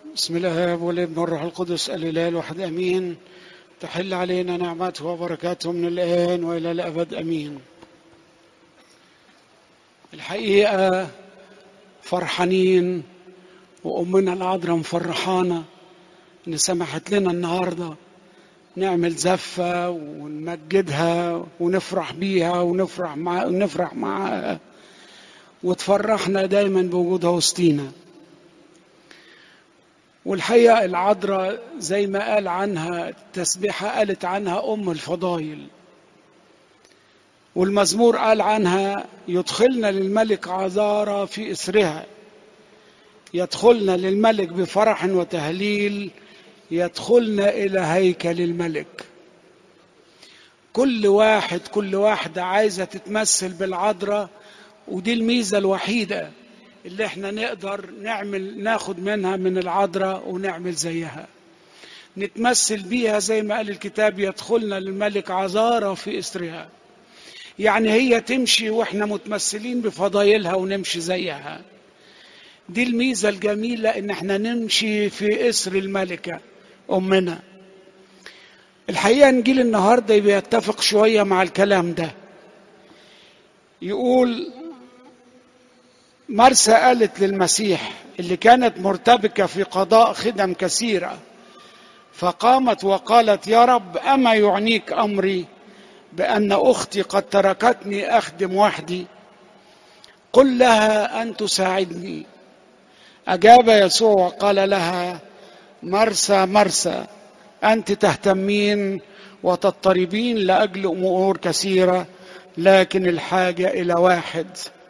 بسم الله والابن والروح القدس الاله الواحد امين تحل علينا نعمته وبركاته من الان والى الابد امين الحقيقه فرحانين وامنا العذراء مفرحانا ان سمحت لنا النهارده نعمل زفه ونمجدها ونفرح بيها ونفرح مع ونفرح معاها وتفرحنا دايما بوجودها وسطينا والحقيقة العذراء زي ما قال عنها التسبيحة قالت عنها أم الفضايل والمزمور قال عنها يدخلنا للملك عذارى في إسرها يدخلنا للملك بفرح وتهليل يدخلنا إلى هيكل الملك كل واحد كل واحدة عايزة تتمثل بالعذراء ودي الميزة الوحيدة اللي احنا نقدر نعمل ناخد منها من العذراء ونعمل زيها نتمثل بيها زي ما قال الكتاب يدخلنا للملك عذارى في إسرها يعني هي تمشي واحنا متمثلين بفضايلها ونمشي زيها دي الميزة الجميلة ان احنا نمشي في إسر الملكة أمنا الحقيقة نجيل النهاردة بيتفق شوية مع الكلام ده يقول مرسى قالت للمسيح اللي كانت مرتبكة في قضاء خدم كثيرة فقامت وقالت يا رب أما يعنيك أمري بأن أختي قد تركتني أخدم وحدي قل لها أن تساعدني أجاب يسوع وقال لها مرسى مرسى أنت تهتمين وتضطربين لأجل أمور كثيرة لكن الحاجة إلى واحد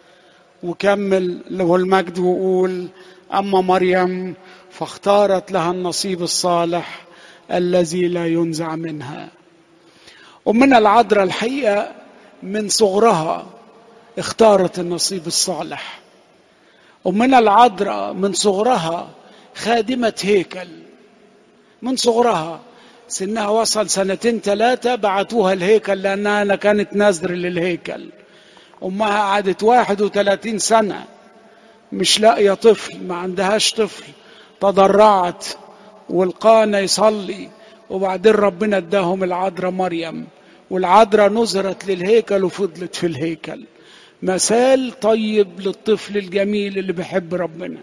وكمل له المجد وقول أما مريم فاختارت لها النصيب الصالح الذي لا ينزع منها أمنا العذراء الحقيقة من صغرها اختارت النصيب الصالح أمنا العذراء من صغرها خادمة هيكل من صغرها سنها وصل سنتين ثلاثة بعتوها الهيكل لأنها كانت نذر للهيكل أمها قعدت واحد وثلاثين سنة مش لاقية طفل ما عندهاش طفل تضرعت والقانا يصلي وبعدين ربنا اداهم العذراء مريم والعذراء نظرت للهيكل وفضلت في الهيكل مثال طيب للطفل الجميل اللي بيحب ربنا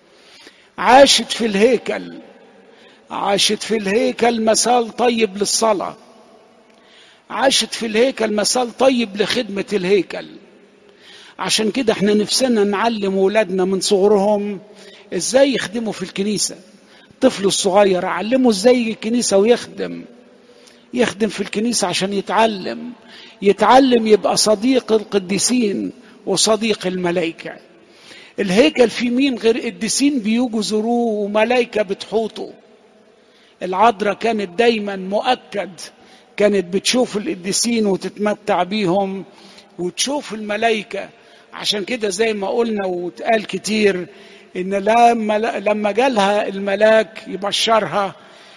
عاشت في الهيكل عاشت في الهيكل مثال طيب للصلاة عاشت في الهيكل مثال طيب لخدمة الهيكل عشان كده احنا نفسنا نعلم ولادنا من صغرهم ازاي يخدموا في الكنيسة الطفل الصغير علمه ازاي الكنيسة ويخدم يخدم في الكنيسة عشان يتعلم يتعلم يبقى صديق القديسين وصديق الملائكة الهيكل في مين غير قديسين بيجوا زوروه وملائكة بتحوطه العذراء كانت دايما مؤكد كانت بتشوف القديسين وتتمتع بيهم وتشوف الملائكة عشان كده زي ما قلنا واتقال كتير ان لما لما جالها الملاك يبشرها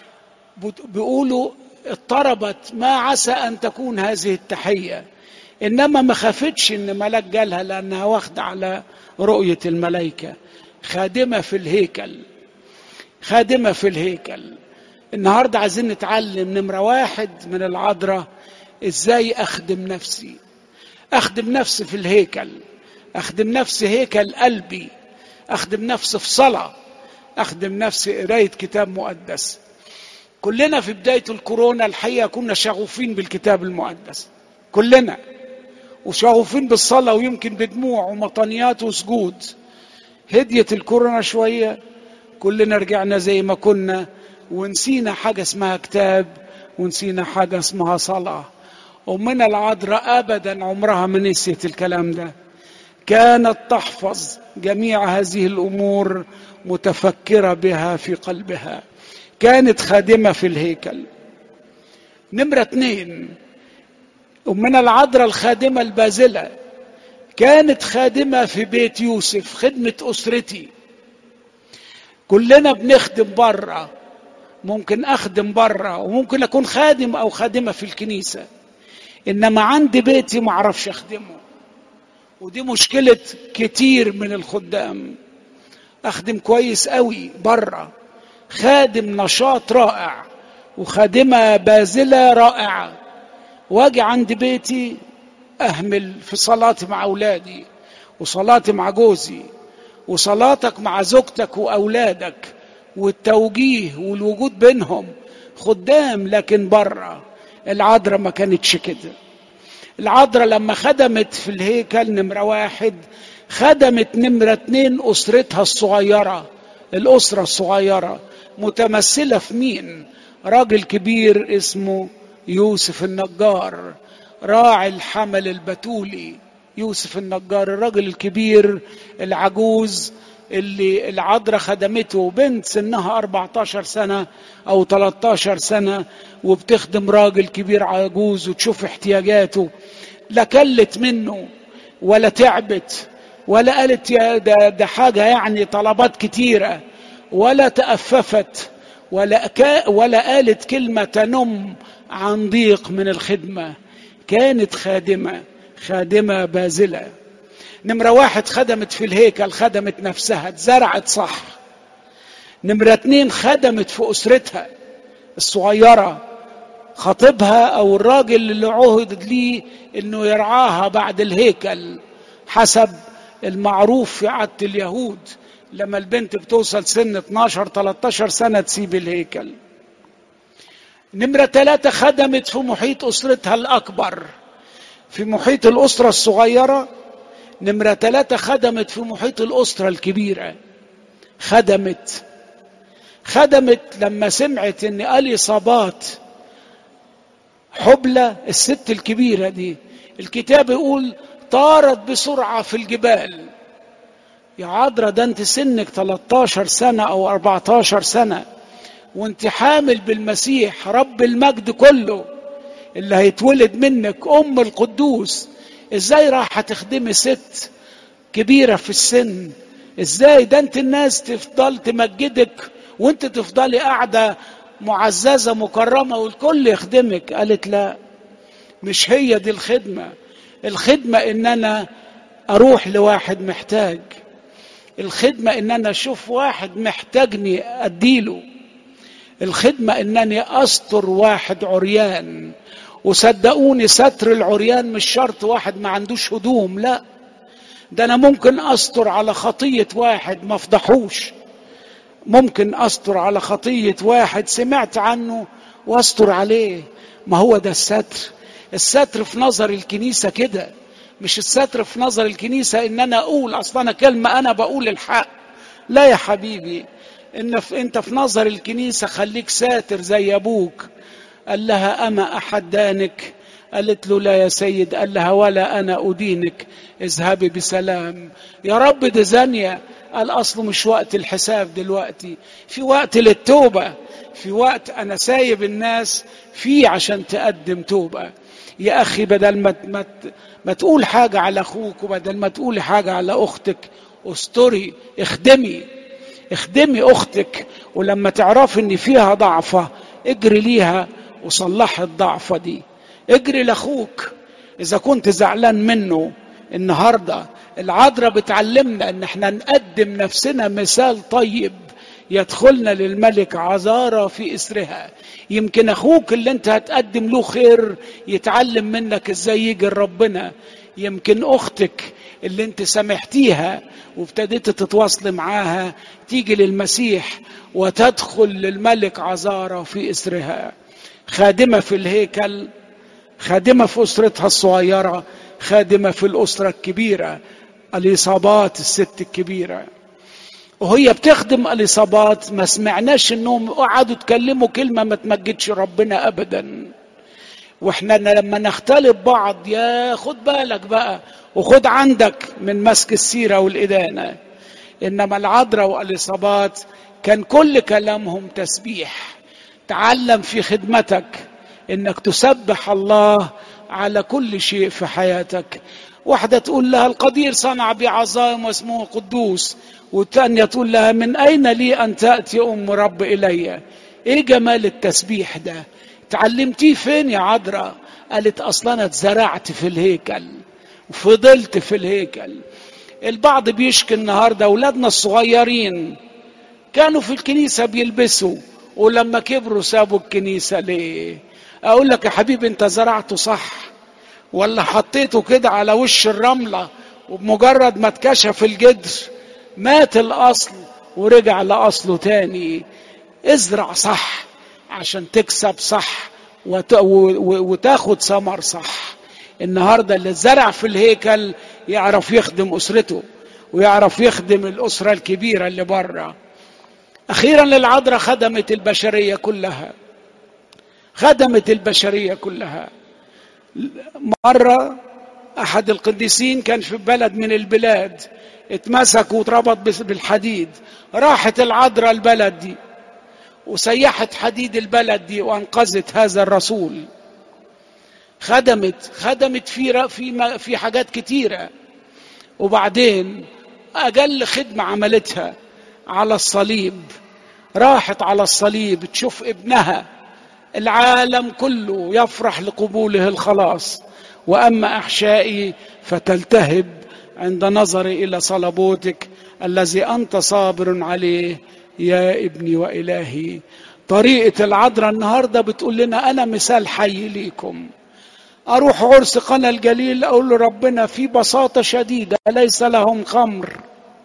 بيقولوا اضطربت ما عسى ان تكون هذه التحيه انما ما خافتش ان ملاك جالها لانها واخده على رؤيه الملائكه خادمه في الهيكل خادمه في الهيكل النهارده عايزين نتعلم نمره واحد من العذراء ازاي اخدم نفسي اخدم نفسي في الهيكل اخدم نفسي هيكل قلبي اخدم نفسي في صلاه اخدم نفسي قرايه كتاب مقدس كلنا في بدايه الكورونا الحقيقه كنا شغوفين بالكتاب المقدس كلنا وشغوفين بالصلاه ويمكن بدموع ومطنيات وسجود هديت الكورونا شويه كلنا رجعنا زي ما كنا ونسينا حاجه اسمها كتاب ونسينا حاجه اسمها صلاه أمنا العذراء أبدا عمرها ما نسيت الكلام ده كانت تحفظ جميع هذه الأمور متفكرة بها في قلبها كانت خادمة في الهيكل نمرة اتنين أمنا العذراء الخادمة البازلة كانت خادمة في بيت يوسف خدمة أسرتي كلنا بنخدم بره ممكن أخدم بره وممكن أكون خادم أو خادمة في الكنيسة انما عندي بيتي ما اعرفش اخدمه ودي مشكله كتير من الخدام اخدم كويس قوي بره خادم نشاط رائع وخادمة باذلة رائعة واجي عند بيتي أهمل في صلاتي مع أولادي وصلاتي مع جوزي وصلاتك مع زوجتك وأولادك والتوجيه والوجود بينهم خدام لكن بره العذراء ما كانتش كده العذراء لما خدمت في الهيكل نمرة واحد خدمت نمرة اتنين أسرتها الصغيرة الأسرة الصغيرة متمثلة في مين راجل كبير اسمه يوسف النجار راعي الحمل البتولي يوسف النجار الراجل الكبير العجوز اللي العذراء خدمته بنت سنها 14 سنة أو 13 سنة وبتخدم راجل كبير عجوز وتشوف احتياجاته لا كلت منه ولا تعبت ولا قالت يا ده, ده حاجة يعني طلبات كتيرة ولا تأففت ولا كا ولا قالت كلمة تنم عن ضيق من الخدمة كانت خادمة خادمة باذلة نمرة واحد خدمت في الهيكل خدمت نفسها اتزرعت صح نمرة اتنين خدمت في أسرتها الصغيرة خطيبها أو الراجل اللي عهد ليه إنه يرعاها بعد الهيكل حسب المعروف في عادة اليهود لما البنت بتوصل سن 12 13 سنة تسيب الهيكل نمرة ثلاثة خدمت في محيط أسرتها الأكبر في محيط الأسرة الصغيرة نمرة ثلاثة خدمت في محيط الأسرة الكبيرة خدمت خدمت لما سمعت ان اليصابات حبلى الست الكبيرة دي الكتاب يقول طارت بسرعة في الجبال يا عذرا ده انت سنك 13 سنة او 14 سنة وانت حامل بالمسيح رب المجد كله اللي هيتولد منك ام القدوس ازاي راح تخدمي ست كبيرة في السن ازاي ده انت الناس تفضل تمجدك وانت تفضلي قاعدة معززة مكرمة والكل يخدمك قالت لا مش هي دي الخدمة الخدمة ان انا اروح لواحد محتاج الخدمة ان انا اشوف واحد محتاجني اديله الخدمة انني استر واحد عريان وصدقوني ستر العريان مش شرط واحد ما عندوش هدوم لا ده انا ممكن استر على خطية واحد ما افضحوش ممكن استر على خطية واحد سمعت عنه واستر عليه ما هو ده الستر الستر في نظر الكنيسة كده مش الستر في نظر الكنيسة ان انا اقول اصلا انا كلمة انا بقول الحق لا يا حبيبي ان في انت في نظر الكنيسة خليك ساتر زي ابوك قال لها اما احد دانك قالت له لا يا سيد قال لها ولا انا ادينك اذهبي بسلام يا رب دي زانيه قال اصله مش وقت الحساب دلوقتي في وقت للتوبه في وقت انا سايب الناس فيه عشان تقدم توبه يا اخي بدل ما ما, ما تقول حاجه على اخوك وبدل ما تقول حاجه على اختك استري اخدمي اخدمي اختك ولما تعرفي ان فيها ضعفه اجري ليها وصلحي الضعفه دي اجري لاخوك اذا كنت زعلان منه النهارده العذراء بتعلمنا ان احنا نقدم نفسنا مثال طيب يدخلنا للملك عذارى في اسرها يمكن اخوك اللي انت هتقدم له خير يتعلم منك ازاي يجي ربنا يمكن اختك اللي انت سامحتيها وابتديت تتواصل معاها تيجي للمسيح وتدخل للملك عذارى في اسرها خادمه في الهيكل خادمه في اسرتها الصغيره خادمه في الاسره الكبيره الاصابات الست الكبيره وهي بتخدم الاصابات ما سمعناش انهم قعدوا يتكلموا كلمه ما تمجدش ربنا ابدا واحنا لما نختلف بعض يا خد بالك بقى وخد عندك من مسك السيره والادانه انما العذراء والاصابات كان كل كلامهم تسبيح تعلم في خدمتك انك تسبح الله على كل شيء في حياتك واحدة تقول لها القدير صنع بعظائم واسمه قدوس والثانية تقول لها من أين لي أن تأتي أم رب إلي إيه جمال التسبيح ده تعلمتيه فين يا عذراء قالت أصلا أنا اتزرعت في الهيكل وفضلت في الهيكل البعض بيشكي النهاردة أولادنا الصغيرين كانوا في الكنيسة بيلبسوا ولما كبروا سابوا الكنيسة ليه اقول لك يا حبيبي انت زرعته صح ولا حطيته كده على وش الرملة وبمجرد ما اتكشف الجدر مات الاصل ورجع لاصله تاني ازرع صح عشان تكسب صح وت... و... و... وتاخد ثمر صح النهارده اللي زرع في الهيكل يعرف يخدم اسرته ويعرف يخدم الاسره الكبيره اللي بره اخيرا العذراء خدمت البشريه كلها خدمت البشريه كلها مره احد القديسين كان في بلد من البلاد اتمسك واتربط بالحديد راحت العذراء البلد دي وسيحت حديد البلد دي وانقذت هذا الرسول خدمت خدمت في في في حاجات كتيره وبعدين اجل خدمه عملتها على الصليب راحت على الصليب تشوف ابنها العالم كله يفرح لقبوله الخلاص واما احشائي فتلتهب عند نظري الى صلبوتك الذي انت صابر عليه يا ابني والهي طريقه العذراء النهارده بتقول لنا انا مثال حي ليكم اروح عرس قنا الجليل اقول له ربنا في بساطه شديده ليس لهم خمر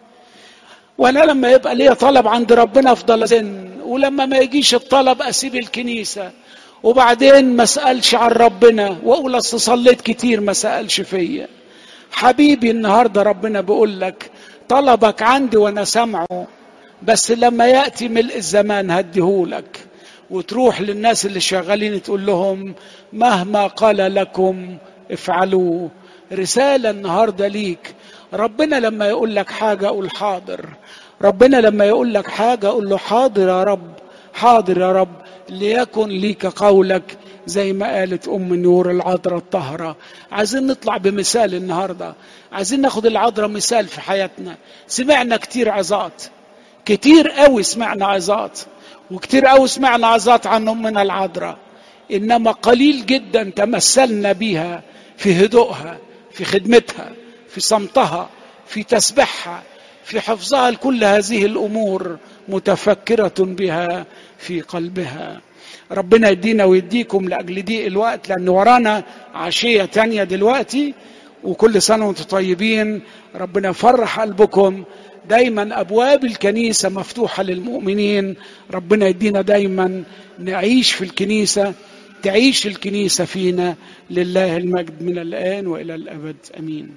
وانا لما يبقى ليا طلب عند ربنا افضل ازن ولما ما يجيش الطلب اسيب الكنيسه وبعدين ما اسالش عن ربنا واقول اصل صليت كتير ما سالش فيا حبيبي النهارده ربنا بيقول لك طلبك عندي وانا سامعه بس لما ياتي ملء الزمان هديهولك وتروح للناس اللي شغالين تقول لهم مهما قال لكم افعلوه رساله النهارده ليك ربنا لما يقول لك حاجه قول حاضر ربنا لما يقول لك حاجه قول له حاضر يا رب حاضر يا رب ليكن ليك قولك زي ما قالت ام نور العذراء الطاهره عايزين نطلع بمثال النهارده عايزين ناخد العذراء مثال في حياتنا سمعنا كتير عظات كتير قوي سمعنا عظات وكتير قوي سمعنا عظات عن امنا العذراء انما قليل جدا تمثلنا بيها في هدوءها في خدمتها في صمتها في تسبيحها في حفظها لكل هذه الامور متفكره بها في قلبها ربنا يدينا ويديكم لاجل ضيق الوقت لان ورانا عشيه تانية دلوقتي وكل سنه وانتم طيبين ربنا يفرح قلبكم دايما ابواب الكنيسه مفتوحه للمؤمنين ربنا يدينا دايما نعيش في الكنيسه تعيش الكنيسه فينا لله المجد من الان والى الابد امين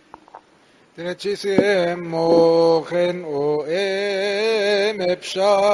Trechisem mochen o em epsha